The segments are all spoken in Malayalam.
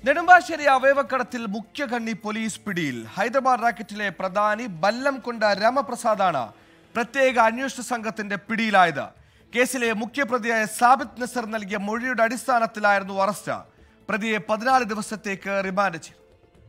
നെടുമ്പാശ്ശേരി അവയവക്കടത്തിൽ മുഖ്യകണ്ണി പോലീസ് പിടിയിൽ ഹൈദരാബാദ് റാക്കറ്റിലെ പ്രധാനി ബല്ലംകൊണ്ട രാമപ്രസാദാണ് പ്രത്യേക അന്വേഷണ സംഘത്തിന്റെ പിടിയിലായത് കേസിലെ മുഖ്യപ്രതിയായ സാബിത് നസർ നൽകിയ മൊഴിയുടെ അടിസ്ഥാനത്തിലായിരുന്നു അറസ്റ്റ് പ്രതിയെ പതിനാല് ദിവസത്തേക്ക് റിമാൻഡ് ചെയ്തു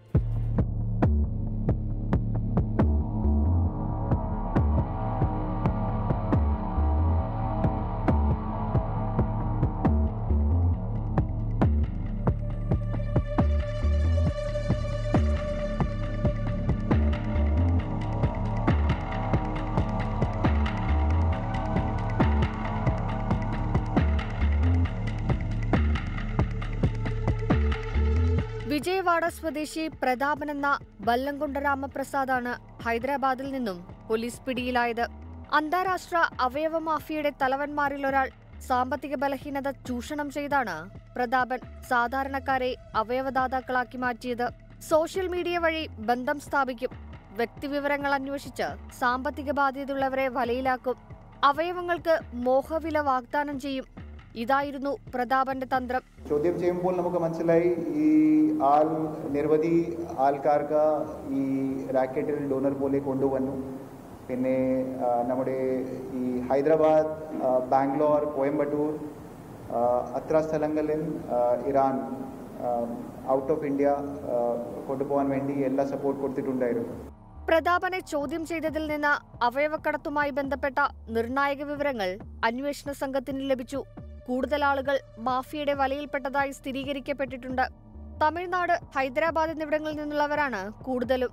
വിജയവാഡ സ്വദേശി പ്രതാപൻ എന്ന ബല്ലംകൊണ്ട രാമപ്രസാദാണ് ഹൈദരാബാദിൽ നിന്നും പോലീസ് പിടിയിലായത് അന്താരാഷ്ട്ര അവയവ മാഫിയയുടെ തലവന്മാരിൽ ഒരാൾ സാമ്പത്തിക ബലഹീനത ചൂഷണം ചെയ്താണ് പ്രതാപൻ സാധാരണക്കാരെ അവയവദാതാക്കളാക്കി മാറ്റിയത് സോഷ്യൽ മീഡിയ വഴി ബന്ധം സ്ഥാപിക്കും വ്യക്തിവിവരങ്ങൾ അന്വേഷിച്ച് സാമ്പത്തിക ബാധ്യതയുള്ളവരെ വലയിലാക്കും അവയവങ്ങൾക്ക് മോഹവില വാഗ്ദാനം ചെയ്യും ഇതായിരുന്നു പ്രതാപന്റെ തന്ത്രം ചോദ്യം ചെയ്യുമ്പോൾ നമുക്ക് മനസ്സിലായി ഈ ആൾ നിരവധി ആൾക്കാർക്ക് ഈ റാക്കറ്റിൽ ഡോണർ പോലെ കൊണ്ടുവന്നു പിന്നെ ആ, നമ്മുടെ ഈ ഹൈദരാബാദ് ആ, ബാംഗ്ലൂർ കോയമ്പത്തൂർ ആ, അത്ര സ്ഥലങ്ങളിൽ ആ, ഇറാൻ ഔട്ട് ഓഫ് ഇന്ത്യ ആ, കൊണ്ടുപോകാൻ വേണ്ടി എല്ലാ സപ്പോർട്ട് കൊടുത്തിട്ടുണ്ടായിരുന്നു പ്രതാപനെ ചോദ്യം ചെയ്തതിൽ നിന്ന് അവയവക്കടത്തുമായി ബന്ധപ്പെട്ട നിർണായക വിവരങ്ങൾ അന്വേഷണ സംഘത്തിന് ലഭിച്ചു കൂടുതൽ ആളുകൾ മാഫിയയുടെ വലയിൽപ്പെട്ടതായി സ്ഥിരീകരിക്കപ്പെട്ടിട്ടുണ്ട് തമിഴ്നാട് ഹൈദരാബാദ് എന്നിവിടങ്ങളിൽ നിന്നുള്ളവരാണ് കൂടുതലും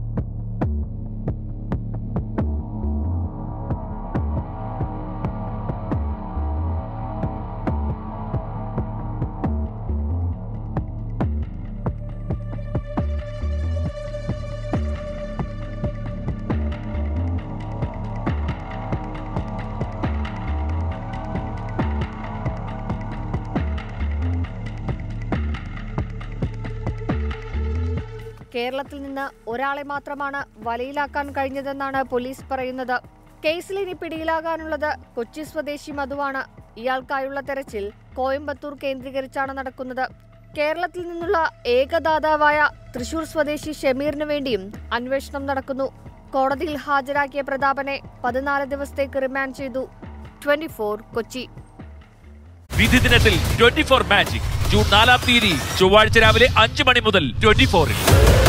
കേരളത്തിൽ നിന്ന് ഒരാളെ മാത്രമാണ് വലയിലാക്കാൻ കഴിഞ്ഞതെന്നാണ് പോലീസ് പറയുന്നത് കേസിൽ ഇനി പിടിയിലാകാനുള്ളത് കൊച്ചി സ്വദേശി മധുവാണ് ഇയാൾക്കായുള്ള തെരച്ചിൽ കോയമ്പത്തൂർ കേന്ദ്രീകരിച്ചാണ് നടക്കുന്നത് കേരളത്തിൽ നിന്നുള്ള ഏകദാതാവായ തൃശൂർ സ്വദേശി ഷമീറിന് വേണ്ടിയും അന്വേഷണം നടക്കുന്നു കോടതിയിൽ ഹാജരാക്കിയ പ്രതാപനെ പതിനാല് ദിവസത്തേക്ക് റിമാൻഡ് ചെയ്തു ട്വന്റി കൊച്ചി വിധി ദിനത്തിൽ ട്വന്റി ഫോർ മാജിക് ജൂൺ നാലാം തീയതി ചൊവ്വാഴ്ച രാവിലെ അഞ്ച് മണി മുതൽ ട്വന്റി ഫോറിൽ